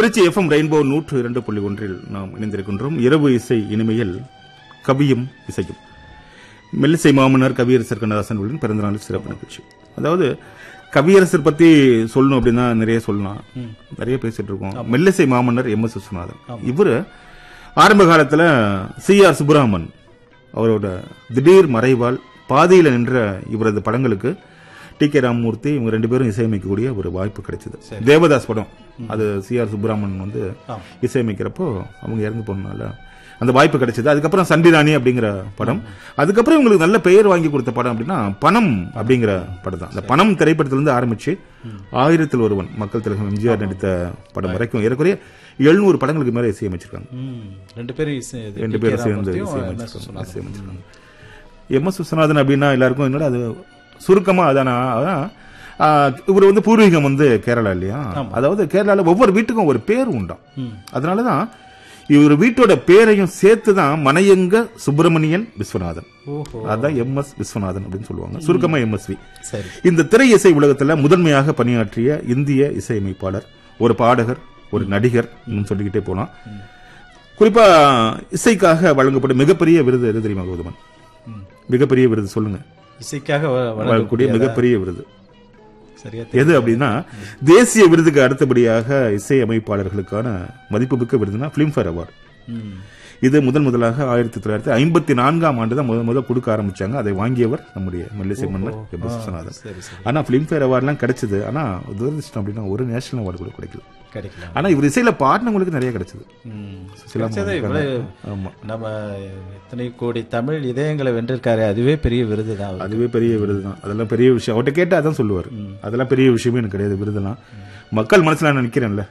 Trichy FM rainbow நூற்று இரண்டு புள்ளி ஒன்றில் நாம் இணைந்திருக்கின்றோம் இரவு இசை இனிமையில் கவியும் இசையும் மெல்லிசை மாமன்னர் கவியரசர் கண்ணதாசன் அவர்களின் பிறந்தநாள் சிறப்பு நிகழ்ச்சி அதாவது கவியரசர் பத்தி சொல்லணும் அப்படின்னா நிறைய சொல்லலாம் நிறைய பேசிட்டு இருக்கோம் மெல்லிசை மாமன்னர் எம் எஸ் விஸ்வநாதன் இவரு ஆரம்ப காலத்துல சி ஆர் சுப்பிரமன் அவரோட திடீர் மறைவால் பாதியில நின்ற இவரது படங்களுக்கு டி கே ராமமூர்த்தி இவங்க ரெண்டு பேரும் இசையமைக்கக்கூடிய ஒரு வாய்ப்பு கிடைச்சது தேவதாஸ் படம் அது சி ஆர் சுப்பிரமணியன் வந்து இசையமைக்கிறப்போ அவங்க இறந்து போனனால அந்த வாய்ப்பு கிடைச்சது அதுக்கப்புறம் சண்டிராணி அப்படிங்கிற படம் அதுக்கப்புறம் இவங்களுக்கு நல்ல பெயர் வாங்கி கொடுத்த படம் அப்படின்னா பணம் அப்படிங்கிற படம் தான் அந்த பணம் திரைப்படத்திலிருந்து ஆரம்பிச்சு ஆயிரத்தில் ஒருவன் மக்கள் திலகம் எம்ஜிஆர் நடித்த படம் வரைக்கும் ஏறக்குறைய எழுநூறு படங்களுக்கு மேல இசையமைச்சிருக்காங்க ம். ரெண்டு பேரும் இசை- இது ரெண்டு டி. பேரும் கே. சேர்ந்து ராமமூர்த்தியும் இசையமைச்சிருக்காங்க. MS விஸ்வநாதன். இசையமைச்சிருக்காங்க. எம் எஸ் விஸ்வநாதன் அப்படின்னா எல்லாருக்கும் என்னடா அது சுருக்கமா அதானா அதான் ஆ, இவர் வந்து பூர்வீகம் வந்து கேரளா இல்லையா அதாவது கேரளால ஒவ்வொரு வீட்டுக்கும் ஒரு பேர் உண்டாம் ம். அதனாலதான் இவர் வீட்டோட பேரையும் சேர்த்து தான் மனையங்க சுப்பிரமணியன் விஸ்வநாதன் ஓஹோ அதான் எம் எஸ் விஸ்வநாதன் அப்படின்னு சொல்லுவாங்க சுருக்கமா எம்எஸ்வி சரி இந்த திரை இசை உலகத்துல முதன்மையாக பணியாற்றிய இந்திய இசையமைப்பாளர் ஒரு பாடகர் ஒரு நடிகர் இன்னும் சொல்லிக்கிட்டே போலாம் குறிப்பா இசைக்காக வழங்கப்படும் மிகப்பெரிய விருது எது தெரியுமா கௌதமன் ம். மிகப்பெரிய விருது சொல்லுங்க இசைக்காக வ- வழங்கக்கூடிய வழங்கக்கூடிய மிகப்பெரிய விருது சரியா எது அப்படின்னா தேசிய விருதுக்கு அடுத்தபடியாக இசை அமைப்பாளர்களுக்கான மதிப்புமிக்க விருதுனா பிலிம்ஃபேர் அவார்டு ம். இது முதன் முதலாக ஆயிரத்தி தொள்ளாயிரத்தி ஐம்பத்தி நான்காம் ஆண்டு தான் முதல் முதல் கொடுக்க ஆரம்பிச்சாங்க அதை வாங்கியவர் நம்முடைய மெல்லிசை மன்னர் எம் எஸ் விஸ்வநாதன் சரி சரி ஆனா பிலிம்ஃபேர் அவார்ட்லாம் கிடைச்சது ஆனா துரதிருஷ்டம் அப்படின்னா ஒரு நேஷனல் அவார்டு கூட கிடைக்கல கிடைக்கலாம் ஆனா இவர் இசையில பாடினவங்களுக்கு நிறைய கிடைச்சது ம். சுசிலா கிடைச்சது இவ்வளவு ஆமா நம்ம எத்தனை கோடி தமிழ் இதயங்களை வென்றிருக்காரு அதுவே பெரிய விருது தான் அவருக்கு. அதுவே பெரிய விருது தான் அதெல்லாம் பெரிய விஷயம் அவர்கிட்ட கேட்டா அதான் சொல்லுவார் அதெல்லாம் பெரிய விஷயமே எனக்கு கிடையாது விருதெல்லாம் மக்கள் மனசுல நான் நிக்கிறேன்ல